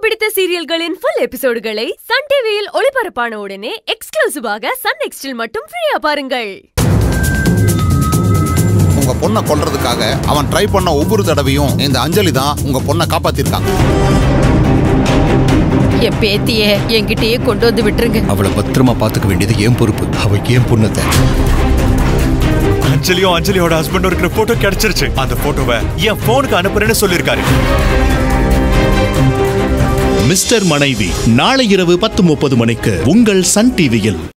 பிடித்த சீரியல்களின் full எபிசோடுகளை Sun டிவியில் ஒளிபரப்பான உடனே எக்ஸ்க்ளூசிவாக சன் நெக்ஸ்டில் மட்டும் ஃப்ரீயா பாருங்கள் உங்க பொண்ணை கொல்றதுக்காக அவன் ட்ரை பண்ண ஒவ்வொரு தடவையும் இந்த அஞ்சலி தான் உங்க பொண்ணை காப்பாத்திருக்காங்க என் பேத்திய என்கிட்டயே கொண்டு வந்து விட்டுருங்க அவளை பத்திரமா பாத்துக்க வேண்டியது ஏன் பொறுப்பு அவ ஏன் பொண்ணத்தை அஞ்சலியும் அஞ்சலியோட ஹஸ்பண்டும் இருக்கிற போட்டோ கிடைச்சிருச்சு அந்த போட்டோவை என் போனுக்கு அனுப்புறேன்னு சொல்லிருக்காரு மிஸ்டர் மனைவி நாளை இரவு பத்து முப்பது மணிக்கு உங்கள் சன் டிவியில்